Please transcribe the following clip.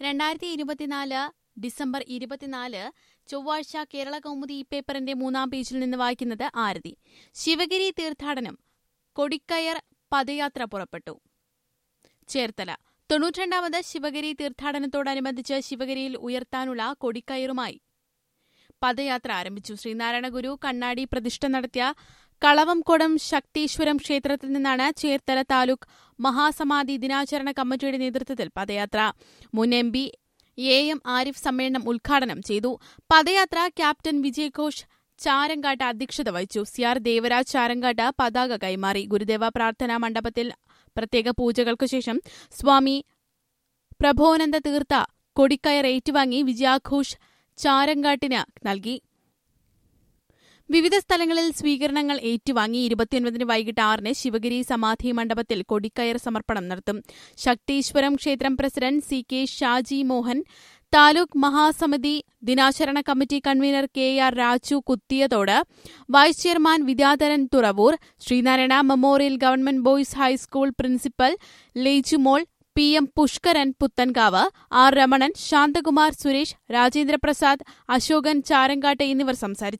രണ്ടായിരത്തി ഇരുപത്തിനാല് ഡിസംബർ ഇരുപത്തിനാല് ചൊവ്വാഴ്ച കേരള കൗമുദി ഈ പേപ്പറിന്റെ മൂന്നാം പേജിൽ നിന്ന് വായിക്കുന്നത് ആരതി ശിവഗിരി തീർത്ഥാടനം കൊടിക്കയർ പദയാത്ര പുറപ്പെട്ടു ചേർത്തല തൊണ്ണൂറ്റിരണ്ടാമത് ശിവഗിരി തീർത്ഥാടനത്തോടനുബന്ധിച്ച് ശിവഗിരിയിൽ ഉയർത്താനുള്ള കൊടിക്കയറുമായി പദയാത്ര ആരംഭിച്ചു ശ്രീനാരായണ ഗുരു കണ്ണാടി പ്രതിഷ്ഠ നടത്തിയ കളവംകൊടം ശക്തീശ്വരം ക്ഷേത്രത്തിൽ നിന്നാണ് ചേർത്തല താലൂക്ക് മഹാസമാധി ദിനാചരണ കമ്മിറ്റിയുടെ നേതൃത്വത്തിൽ പദയാത്ര മുൻ M P A M Arif സമ്മേളനം ഉദ്ഘാടനം ചെയ്തു പദയാത്ര ക്യാപ്റ്റൻ വിജയ് ഘോഷ് ചാരങ്കാട്ട് അധ്യക്ഷത വഹിച്ചു സി ആർ ദേവരാജ് ചാരങ്കാട്ട് പതാക കൈമാറി ഗുരുദേവ പ്രാർത്ഥനാ മണ്ഡപത്തിൽ പ്രത്യേക പൂജകൾക്കു ശേഷം സ്വാമി പ്രഭോനന്ദ തീർത്ഥ കൊടിക്കയർ ഏറ്റുവാങ്ങി വിജയാഘോഷ് ചാരങ്കാട്ടിന് നൽകി വിവിധ സ്ഥലങ്ങളിൽ സ്വീകരണങ്ങൾ ഏറ്റുവാങ്ങി ഇരുപത്തിയൊൻപതിന് വൈകിട്ട് ആറിന് ശിവഗിരി സമാധി മണ്ഡപത്തിൽ കൊടിക്കയർ സമർപ്പണം നടത്തും ശക്തീശ്വരം ക്ഷേത്രം president C K Shaji Mohan taluk മഹാസമിതി ദിനാചരണ committee convener K R Raju Kuthiyathode vice chairman Vidyadharan Thuravoor Sreenarayana memorial government boys high school principal Lejumol P M Pushkaran Puthenkavu R Ramanan Santhakumar Suresh Rajendraprasad Asokan Charankattu എന്നിവർ സംസാരിച്ചു